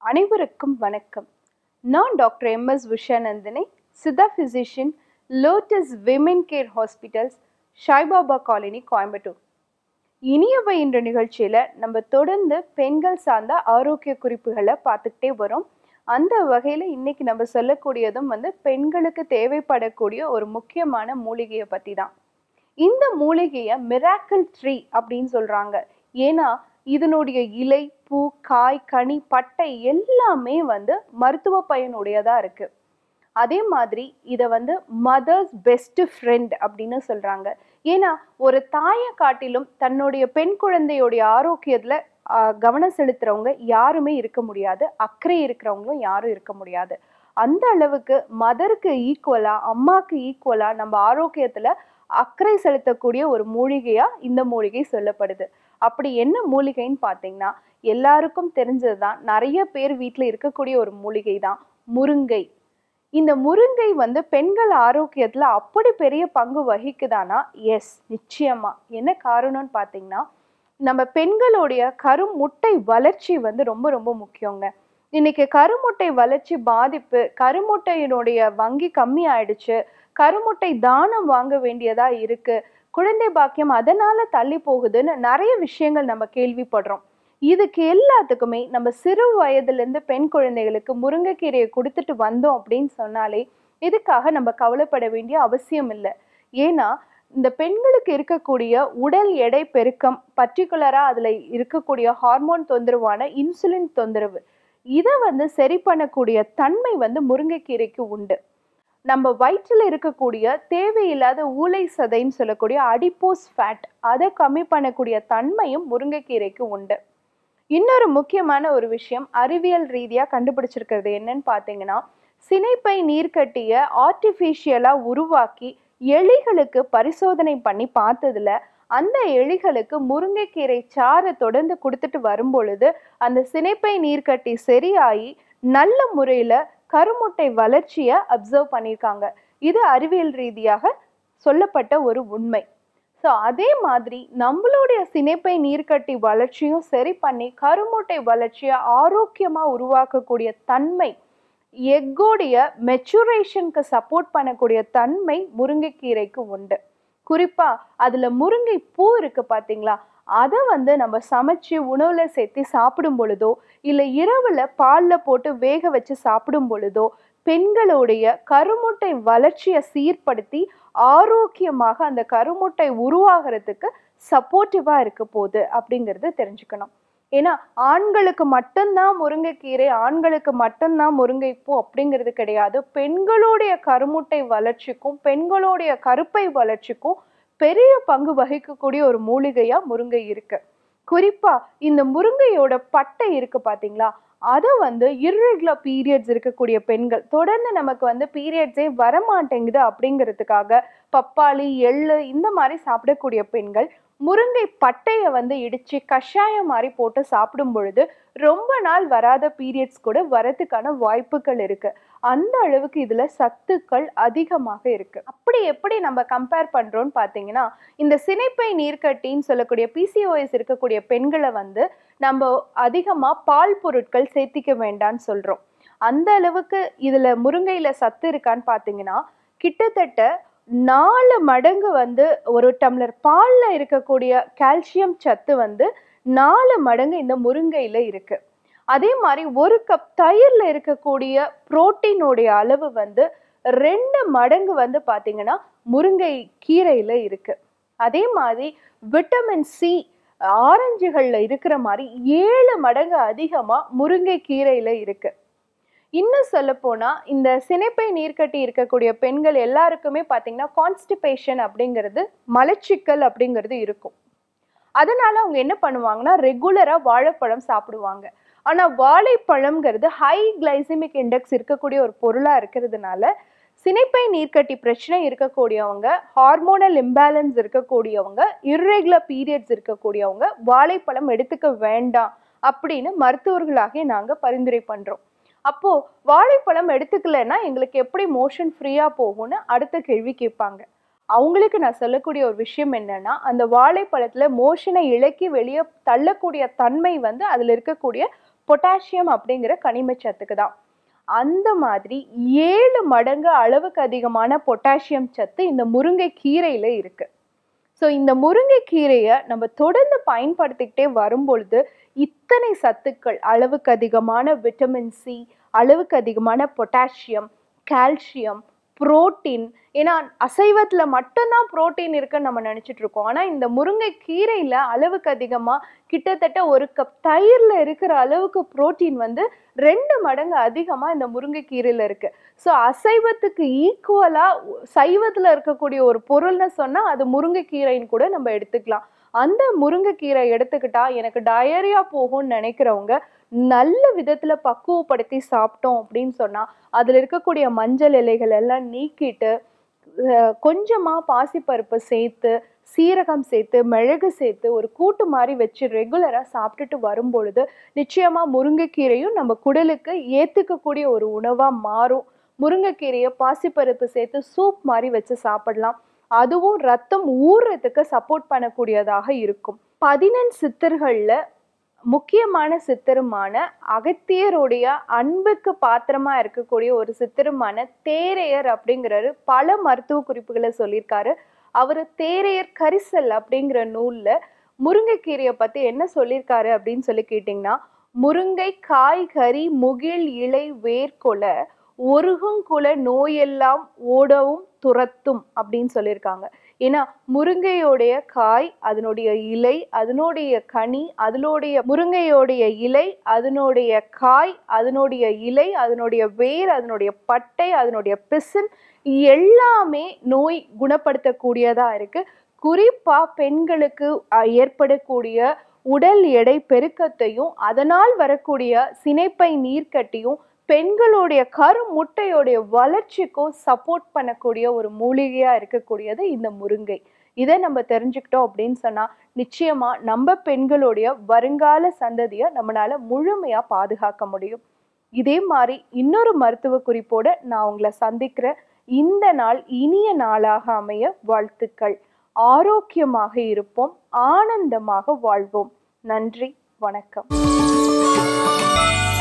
அனைவருக்கும் வணக்கம் நான் doctor M S Vishanandhini Siddha physician lotus women care hospitals Saibaba colony Coimbatore இனியவை என்ற நிகழ்ச்சியில் நம்ம தொடர்ந்து பெண்கள் சார்ந்த ஆரோக்கிய குறிப்புகளை பார்த்துக்கிட்டே வரோம் அந்த வகையில் இன்னைக்கு நம்ம சொல்லக்கூடியதும் வந்து பெண்களுக்கு தேவைப்படக்கூடிய ஒரு முக்கியமான மூலிகையை பற்றி தான் இந்த மூலிகையை மிராக்கிள் ட்ரீ அப்படின்னு சொல்கிறாங்க ஏன்னா இதனுடைய இலை பூ காய் கனி பட்டை எல்லாமே வந்து மருத்துவ பயனுடையதாக இருக்குது அதே மாதிரி இதை வந்து மதர்ஸ் பெஸ்ட் ஃப்ரெண்ட் அப்படின்னு சொல்கிறாங்க ஏன்னா ஒரு தாயை காட்டிலும் தன்னுடைய பெண் குழந்தையுடைய ஆரோக்கியத்தில் கவனம் செலுத்துறவங்க யாருமே இருக்க முடியாது அக்கறை இருக்கிறவங்களும் யாரும் இருக்க முடியாது அந்த அளவுக்கு மதருக்கு ஈக்குவலாக அம்மாவுக்கு ஈக்குவலாக நம்ம ஆரோக்கியத்தில் அக்கறை செலுத்தக்கூடிய ஒரு மூலிகையாக இந்த மூலிகை சொல்லப்படுது அப்படி என்ன மூலிகைன்னு பார்த்தீங்கன்னா எல்லாருக்கும் தெரிஞ்சது தான் நிறைய பேர் வீட்டில் இருக்கக்கூடிய ஒரு மூலிகை தான் முருங்கை இந்த முருங்கை வந்து பெண்கள் ஆரோக்கியத்தில் அப்படி பெரிய பங்கு வகிக்குதானா எஸ் நிச்சயமா என்ன காரணம்னு பார்த்தீங்கன்னா நம்ம பெண்களுடைய கருமுட்டை வளர்ச்சி வந்து ரொம்ப ரொம்ப முக்கியங்க இன்னைக்கு கருமுட்டை வளர்ச்சி பாதிப்பு கருமுட்டையினுடைய வங்கி கம்மி ஆயிடுச்சு கருமுட்டை தானம் வாங்க வேண்டியதா இருக்கு குழந்தை பாக்கியம் அதனால தள்ளி போகுதுன்னு நிறைய விஷயங்கள் நம்ம கேள்விப்படுறோம் இதுக்கு எல்லாத்துக்குமே நம்ம சிறு வயதுலேருந்து பெண் குழந்தைகளுக்கு முருங்கைக்கீரையை கொடுத்துட்டு வந்தோம் அப்படின்னு சொன்னாலே இதுக்காக நம்ம கவலைப்பட வேண்டிய அவசியம் இல்லை ஏன்னா இந்த பெண்களுக்கு இருக்கக்கூடிய உடல் எடை பெருக்கம் பர்டிகுலராக அதில் இருக்கக்கூடிய ஹார்மோன் தொந்தரவான இன்சுலின் தொந்தரவு இதை வந்து சரி பண்ணக்கூடிய தன்மை வந்து முருங்கைக்கீரைக்கு உண்டு நம்ம வயிற்றில் இருக்கக்கூடிய தேவையில்லாத ஊளை சதைன்னு சொல்லக்கூடிய அடிப்போஸ் ஃபேட் அதை கம்மி பண்ணக்கூடிய தன்மையும் முருங்கைக்கீரைக்கு உண்டு இன்னொரு முக்கியமான ஒரு விஷயம் அறிவியல் ரீதியாக கண்டுபிடிச்சிருக்கிறது என்னன்னு பார்த்தீங்கன்னா சினைப்பை நீர்க்கட்டிய ஆர்டிஃபிஷியலாக உருவாக்கி எலிகளுக்கு பரிசோதனை பண்ணி பார்த்ததுல அந்த எலிகளுக்கு முருங்கைக்கீரை சாறை தொடர்ந்து கொடுத்துட்டு வரும் பொழுது அந்த சினைப்பை நீர்க்கட்டி சரியாகி நல்ல முறையில் கருமுட்டை வளர்ச்சியை அப்சர்வ் பண்ணியிருக்காங்க இது அறிவியல் ரீதியாக சொல்லப்பட்ட ஒரு உண்மை ஸோ அதே மாதிரி நம்மளுடைய சினைப்பை நீர்க்கட்டி வளர்ச்சியும் சரி பண்ணி கருமுட்டை வளர்ச்சியை ஆரோக்கியமாக உருவாக்கக்கூடிய தன்மை எக்கோடைய மெச்சுரேஷனுக்கு சப்போர்ட் பண்ணக்கூடிய தன்மை முருங்கைக்கீரைக்கு உண்டு குறிப்பாக அதில் முருங்கை பூ இருக்கு பார்த்தீங்களா அதை வந்து நம்ம சமைச்சு உணவில் சேர்த்து சாப்பிடும் பொழுதோ இல்லை இரவில் பாலில் போட்டு வேக வச்சு சாப்பிடும் பொழுதோ பெண்களுடைய கருமுட்டை வளர்ச்சியை சீர்படுத்தி ஆரோக்கியமாக அந்த கருமுட்டை உருவாகிறதுக்கு சப்போர்ட்டிவாக இருக்க போகுது அப்படிங்கிறது தெரிஞ்சுக்கணும் ஏன்னா ஆண்களுக்கு மட்டும்தான் முருங்கைக்கீரை ஆண்களுக்கு மட்டும்தான் முருங்கைப்பூ அப்படிங்கிறது கிடையாது பெண்களுடைய கருமுட்டை வளர்ச்சிக்கும் பெண்களுடைய கருப்பை வளர்ச்சிக்கும் பெரிய பங்கு வகிக்கக்கூடிய ஒரு மூலிகையா முருங்கை இருக்கு குறிப்பா இந்த முருங்கையோட பட்டை இருக்கு பாத்தீங்களா அதை வந்து இர்ரெகுலர் பீரியட்ஸ் இருக்கக்கூடிய பெண்கள் தொடர்ந்து நமக்கு வந்து பீரியட்ஸே வரமாட்டேங்குது அப்படிங்கிறதுக்காக பப்பாளி எள்ளு இந்த மாதிரி சாப்பிடக்கூடிய பெண்கள் முருங்கை பட்டையை வந்து இடித்து கஷாயம் மாதிரி போட்டு சாப்பிடும் பொழுது ரொம்ப நாள் வராத பீரியட்ஸ் கூட வரதுக்கான வாய்ப்புகள் இருக்கு அந்த அளவுக்கு இதுல சத்துக்கள் அதிகமாக இருக்கு அப்படி எப்படி நம்ம கம்பேர் பண்றோம்னு பார்த்தீங்கன்னா இந்த சினைப்பை நீர்க்கட்டின்னு சொல்லக்கூடிய பிசிஓஎஸ் இருக்கக்கூடிய பெண்களை வந்து நம்ம அதிகமா பால் பொருட்கள் சேர்த்திக்க வேண்டாம்னு சொல்றோம் அந்த அளவுக்கு இதுல முருங்கையில சத்து இருக்கான்னு பார்த்தீங்கன்னா கிட்டத்தட்ட நாலு மடங்கு வந்து ஒரு டம்ளர் பாலில் இருக்கக்கூடிய கால்சியம் சத்து வந்து நாலு மடங்கு இந்த முருங்கையில் இருக்கு அதே மாதிரி ஒரு கப் தயிரில் இருக்கக்கூடிய புரோட்டீனுடைய அளவு வந்து ரெண்டு மடங்கு வந்து பார்த்தீங்கன்னா முருங்கை கீரையில் இருக்கு அதே மாதிரி விட்டமின் சி ஆரஞ்சுகளில் இருக்கிற மாதிரி ஏழு மடங்கு அதிகமாக முருங்கை கீரையில் இருக்கு இன்னும் சொல்ல போனா இந்த சினைப்பை நீர்க்கட்டி இருக்கக்கூடிய பெண்கள் எல்லாருக்குமே பார்த்தீங்கன்னா கான்ஸ்டிபேஷன் அப்படிங்கிறது மலச்சிக்கல் அப்படிங்கிறது இருக்கும் அதனால அவங்க என்ன பண்ணுவாங்கன்னா ரெகுலரா வாழைப்பழம் சாப்பிடுவாங்க ஆனா வாழைப்பழம்ங்கிறது ஹை கிளைசிமிக் இண்டெக்ஸ் இருக்கக்கூடிய ஒரு பொருளா இருக்கிறதுனால சினைப்பை நீர்க்கட்டி பிரச்சனை இருக்கக்கூடியவங்க ஹார்மோனல் இம்பேலன்ஸ் இருக்கக்கூடியவங்க இர்ரெகுலர் பீரியட்ஸ் இருக்கக்கூடியவங்க வாழைப்பழம் எடுத்துக்க வேண்டாம் அப்படின்னு மருத்துவர்களாகிய நாங்க பரிந்துரை பண்றோம் அப்போ வாழைப்பழம் எடுத்துக்கலைன்னா எங்களுக்கு எப்படி மோஷன் ஃப்ரீயா போகும்னு அடுத்த கேள்வி கேட்பாங்க அவங்களுக்கு நான் சொல்லக்கூடிய ஒரு விஷயம் என்னன்னா அந்த வாழைப்பழத்துல மோஷனை இலக்கி வெளியே தள்ளக்கூடிய தன்மை வந்து அதுல இருக்கக்கூடிய பொட்டாசியம் அப்படிங்கிற கனிம சத்துக்கு தான் அந்த மாதிரி ஏழு மடங்கு அளவுக்கு அதிகமான பொட்டாசியம் சத்து இந்த முருங்கை கீரையில இருக்கு ஸோ இந்த முருங்கைக்கீரையை நம்ம தொடர்ந்து பயன்படுத்திக்கிட்டே வரும்பொழுது இத்தனை சத்துக்கள் அளவுக்கு அதிகமான விட்டமின் சி அளவுக்கு அதிகமான பொட்டாசியம் கால்சியம் புரோட்டீன் ஏன்னா அசைவத்தில் மட்டும்தான் புரோட்டீன் இருக்குன்னு நம்ம நினச்சிட்டு இருக்கோம் ஆனால் இந்த முருங்கை கீரையில் அளவுக்கு அதிகமாக கிட்டத்தட்ட ஒரு கப் தயிரில் இருக்கிற அளவுக்கு புரோட்டீன் வந்து ரெண்டு மடங்கு அதிகமாக இந்த முருங்கைக்கீரையில் இருக்குது ஸோ அசைவத்துக்கு ஈக்குவலாக சைவத்தில் இருக்கக்கூடிய ஒரு பொருள்னு சொன்னால் அது முருங்கைக்கீரைன்னு கூட நம்ம எடுத்துக்கலாம் அந்த முருங்கைக்கீரை எடுத்துக்கிட்டா எனக்கு டயரியா போகும்னு நினைக்கிறவங்க நல்ல விதத்துல பக்குவப்படுத்தி சாப்பிட்டோம் அப்படின்னு சொன்னா அதுல இருக்கக்கூடிய மஞ்சள் இலைகள் எல்லாம் நீக்கிட்டு அஹ், கொஞ்சமா பாசிப்பருப்பு சேர்த்து சீரகம் சேர்த்து மிளகு சேர்த்து ஒரு கூட்டு மாதிரி வச்சு ரெகுலரா சாப்பிட்டுட்டு வரும்பொழுது நிச்சயமா முருங்கைக்கீரையும் நம்ம குடலுக்கு ஏத்துக்கக்கூடிய ஒரு உணவா மாறும் முருங்கைக்கீரையை பாசிப்பருப்பு சேர்த்து சூப் மாதிரி வச்சு சாப்பிடலாம் அதுவும் ரத்தம் ஊறுறதுக்கு சப்போர்ட் பண்ணக்கூடியதாக இருக்கும் பதினெண் சித்தர்கள்ல முக்கியமான சித்தருமான அகத்தியருடைய அன்புக்கு பாத்திரமா இருக்கக்கூடிய ஒரு சித்தருமான தேரையர் அப்படிங்கிறாரு பல மருத்துவ குறிப்புகளை சொல்லியிருக்காரு அவர் தேரையர் கரிசல் அப்படிங்கிற நூல்ல முருங்கைக்கீரையை பத்தி என்ன சொல்லியிருக்காரு அப்படின்னு சொல்லி கேட்டிங்கன்னா முருங்கை காய்கறி முகில் இலை வேர்கொலை ஒருகுங்குல நோயெல்லாம் ஓடவும் துரத்தும் அப்படின்னு சொல்லியிருக்காங்க ஏன்னா முருங்கையோடைய காய் அதனுடைய இலை அதனுடைய கனி அதனுடைய முருங்கையோடைய இலை அதனுடைய காய் அதனுடைய இலை அதனுடைய வேர் அதனுடைய பட்டை அதனுடைய பிசின் எல்லாமே நோய் குணப்படுத்தக்கூடியதா இருக்கு குறிப்பா பெண்களுக்கு அஹ், ஏற்படக்கூடிய உடல் எடை பெருக்கத்தையும் அதனால் வரக்கூடிய சினைப்பை நீர்க்கட்டியும் பெண்களுடைய கரு முட்டையோடைய வளர்ச்சிக்கும் சப்போர்ட் பண்ணக்கூடிய ஒரு மூலிகையா இருக்கக்கூடியது இந்த முருங்கை இதை நம்ம தெரிஞ்சுக்கிட்டோம் அப்படின்னு சொன்னா நிச்சயமா நம்ம பெண்களுடைய வருங்கால சந்ததியை நம்மளால முழுமையா பாதுகாக்க முடியும் இதே மாதிரி இன்னொரு மருத்துவ குறிப்போட நான் உங்களை சந்திக்கிறேன் இந்த நாள் இனிய நாளாக அமைய வாழ்த்துக்கள் ஆரோக்கியமாக இருப்போம் ஆனந்தமாக வாழ்வோம் நன்றி வணக்கம்